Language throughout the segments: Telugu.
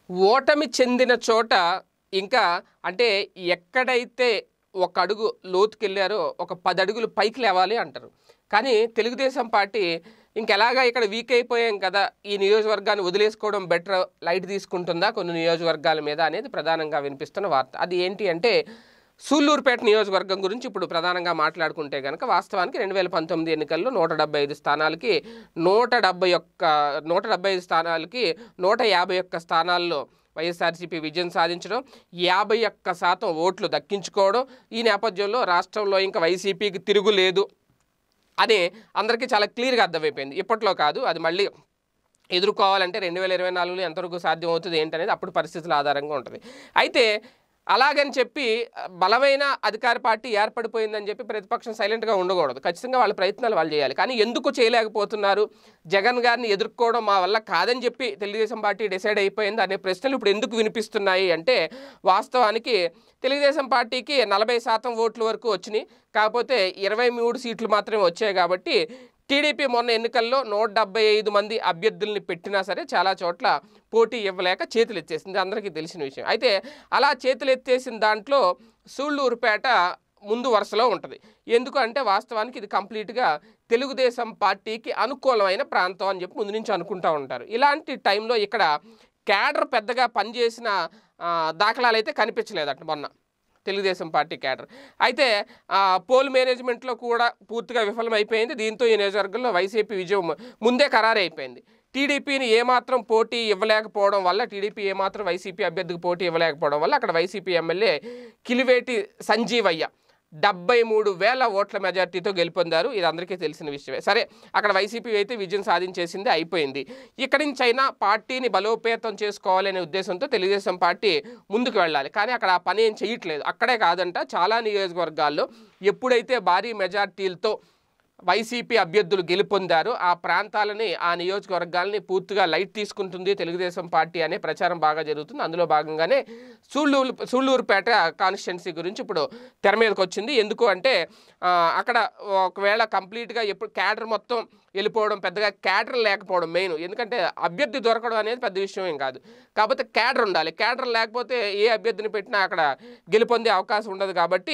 ఓటమి చెందిన చోట ఇంకా అంటే ఎక్కడైతే ఒక అడుగు లోతుకెళ్ళారో ఒక పది అడుగులు పైకి లేవాలి అంటారు కానీ తెలుగుదేశం పార్టీ ఇంకెలాగా ఇక్కడ వీక్ అయిపోయాం కదా ఈ నియోజకవర్గాన్ని వదిలేసుకోవడం బెటర్ లైట్ తీసుకుంటుందా కొన్ని నియోజకవర్గాల మీద అనేది ప్రధానంగా వినిపిస్తున్న వార్త అది ఏంటి అంటే సూళ్ళూరుపేట నియోజకవర్గం గురించి ఇప్పుడు ప్రధానంగా మాట్లాడుకుంటే కనుక వాస్తవానికి రెండు వేల పంతొమ్మిది ఎన్నికల్లో నూట డెబ్బై ఐదు స్థానాలకి నూట డెబ్బై ఒక్క నూట డెబ్బై ఐదు స్థానాలకి నూట యాభై ఒక్క స్థానాల్లో వైఎస్ఆర్సీపీ విజయం సాధించడం యాభై ఒక్క శాతం ఓట్లు దక్కించుకోవడం ఈ నేపథ్యంలో రాష్ట్రంలో ఇంకా వైసీపీకి తిరుగులేదు అని అందరికీ చాలా క్లియర్గా అర్థమైపోయింది ఇప్పట్లో కాదు అది మళ్ళీ ఎదుర్కోవాలంటే రెండు వేల ఇరవై నాలుగులో ఎంతవరకు సాధ్యం అవుతుంది ఏంటనేది అప్పుడు పరిస్థితుల ఆధారంగా ఉంటుంది అయితే అలాగని చెప్పి బలమైన అధికార పార్టీ ఏర్పడిపోయిందని చెప్పి ప్రతిపక్షం సైలెంట్గా ఉండకూడదు ఖచ్చితంగా వాళ్ళ ప్రయత్నాలు వాళ్ళు చేయాలి కానీ ఎందుకు చేయలేకపోతున్నారు జగన్ గారిని ఎదుర్కోవడం మా వల్ల కాదని చెప్పి తెలుగుదేశం పార్టీ డిసైడ్ అయిపోయింది అనే ప్రశ్నలు ఇప్పుడు ఎందుకు వినిపిస్తున్నాయి అంటే వాస్తవానికి తెలుగుదేశం పార్టీకి నలభై శాతం ఓట్ల వరకు వచ్చినాయి కాకపోతే ఇరవై మూడు సీట్లు మాత్రమే వచ్చాయి కాబట్టి టీడీపీ మొన్న ఎన్నికల్లో నూట డెబ్బై ఐదు మంది అభ్యర్థుల్ని పెట్టినా సరే చాలా చోట్ల పోటీ ఇవ్వలేక చేతులు ఎత్తేసింది అందరికీ తెలిసిన విషయం అయితే అలా చేతులు ఎత్తేసిన దాంట్లో సూళ్ళూరుపేట ముందు వరుసలో ఉంటుంది ఎందుకు అంటే వాస్తవానికి ఇది కంప్లీట్గా తెలుగుదేశం పార్టీకి అనుకూలమైన ప్రాంతం అని చెప్పి ముందు నుంచి అనుకుంటూ ఉంటారు ఇలాంటి టైంలో ఇక్కడ క్యాడర్ పెద్దగా పనిచేసిన ఆ, దాఖలాలు అయితే కనిపించలేదట మొన్న తెలుగుదేశం పార్టీ క్యాడర్ అయితే ఆ, పోల్ మేనేజ్మెంట్లో కూడా పూర్తిగా విఫలమైపోయింది దీంతో ఈ నియోజకవర్గంలో వైసీపీ విజయం ముందే ఖరారు అయిపోయింది టీడీపీని ఏమాత్రం పోటీ ఇవ్వలేకపోవడం వల్ల టీడీపీ ఏమాత్రం వైసీపీ అభ్యర్థికి పోటీ ఇవ్వలేకపోవడం వల్ల అక్కడ వైసీపీ ఎమ్మెల్యే కిలివేటి సంజీవయ్య డెబ్బై మూడు వేల ఓట్ల మెజార్టీతో గెలుపొందారు ఇది అందరికీ తెలిసిన విషయమే సరే అక్కడ వైసీపీ అయితే విజయం సాధించేసింది అయిపోయింది ఇక్కడి నుంచి అయినా పార్టీని బలోపేతం చేసుకోవాలనే ఉద్దేశంతో తెలుగుదేశం పార్టీ ముందుకు వెళ్ళాలి కానీ అక్కడ ఆ పని ఏం చేయట్లేదు అక్కడే కాదంట చాలా నియోజకవర్గాల్లో ఎప్పుడైతే భారీ మెజార్టీలతో వైసీపీ అభ్యర్థులు గెలుపొందారు ఆ ప్రాంతాలని ఆ నియోజకవర్గాలని పూర్తిగా లైట్ తీసుకుంటుంది తెలుగుదేశం పార్టీ అనే ప్రచారం బాగా జరుగుతుంది అందులో భాగంగానే సూళ్ళూరు సూళ్ళూరుపేట కాన్స్టిట్యున్సీ గురించి ఇప్పుడు తెర మీదకి వచ్చింది ఎందుకు అంటే ఆ, అక్కడ ఒకవేళ కంప్లీట్గా ఎప్పుడు క్యాడర్ మొత్తం వెళ్ళిపోవడం పెద్దగా క్యాడర్ లేకపోవడం మెయిన్ ఎందుకంటే అభ్యర్థి దొరకడం అనేది పెద్ద విషయం ఏం కాదు కాకపోతే క్యాడర్ ఉండాలి క్యాడర్ లేకపోతే ఏ అభ్యర్థిని పెట్టినా అక్కడ గెలుపొందే అవకాశం ఉండదు కాబట్టి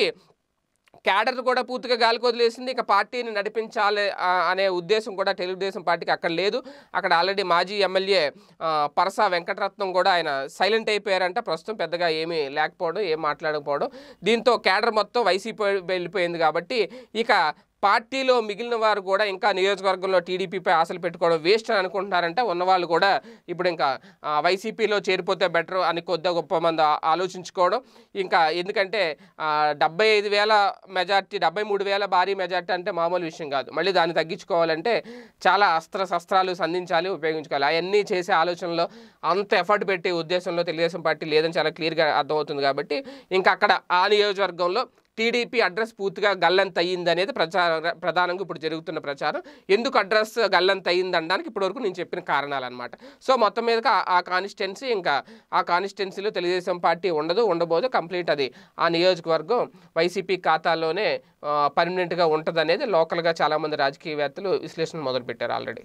క్యాడర్ కూడా పూర్తిగా గాలికి వదిలేసింది ఇక పార్టీని నడిపించాలి ఆ, అనే ఉద్దేశం కూడా తెలుగుదేశం పార్టీకి అక్కడ లేదు అక్కడ ఆల్రెడీ మాజీ ఎమ్మెల్యే ఆ, పరసా వెంకటరత్నం కూడా ఆయన సైలెంట్ అయిపోయారంట ప్రస్తుతం పెద్దగా ఏమీ లేకపోవడం ఏం మాట్లాడకపోవడం దీంతో క్యాడర్ మొత్తం వైసీపీ వెళ్ళిపోయింది కాబట్టి ఇక పార్టీలో మిగిలిన వారు కూడా ఇంకా నియోజకవర్గంలో టీడీపీపై ఆశలు పెట్టుకోవడం వేస్ట్ అని అనుకుంటున్నారంట ఉన్నవాళ్ళు కూడా ఇప్పుడు ఇంకా ఆ, వైసీపీలో చేరిపోతే బెటర్ అని కొద్ది గొప్ప మంది ఆ- ఆలోచించుకోవడం ఇంకా ఎందుకంటే ఆ, డెబ్బై ఐదు వేల మెజార్టీ డెబ్బై మూడు వేల భారీ మెజార్టీ అంటే మామూలు విషయం కాదు మళ్ళీ దాన్ని తగ్గించుకోవాలంటే చాలా అస్త్ర శస్త్రాలు సంధించాలి ఉపయోగించుకోవాలి అవన్నీ చేసే ఆలోచనలో అంత ఎఫర్ట్ పెట్టే ఉద్దేశంలో తెలుగుదేశం పార్టీ లేదని చాలా క్లియర్గా అర్థమవుతుంది కాబట్టి ఇంకా అక్కడ ఆ నియోజకవర్గంలో టీడీపీ అడ్రస్ పూర్తిగా గల్లంత అయ్యింది అనేది ప్రచార ప్రధానంగా ఇప్పుడు జరుగుతున్న ప్రచారం ఎందుకు అడ్రస్ గల్లంత అయ్యింది అనడానికి ఇప్పటివరకు నేను చెప్పిన కారణాలు అనమాట సో మొత్తం మీదగా ఆ- ఆ కాన్స్టిట్యున్సీ ఇంకా ఆ కాన్స్టిట్యున్సీలో తెలుగుదేశం పార్టీ ఉండదు ఉండబోదు కంప్లీట్ అది ఆ నియోజకవర్గం వైసీపీ ఖాతాలోనే పర్మనెంట్గా ఉంటుంది అనేది లోకల్గా చాలామంది రాజకీయవేత్తలు విశ్లేషణ మొదలుపెట్టారు ఆల్రెడీ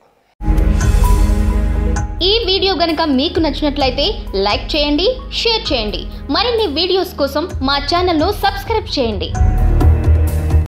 ఈ వీడియో గనుక మీకు నచ్చినట్లయితే లైక్ చేయండి షేర్ చేయండి మరిన్ని వీడియోస్ కోసం మా ఛానల్ను సబ్స్క్రైబ్ చేయండి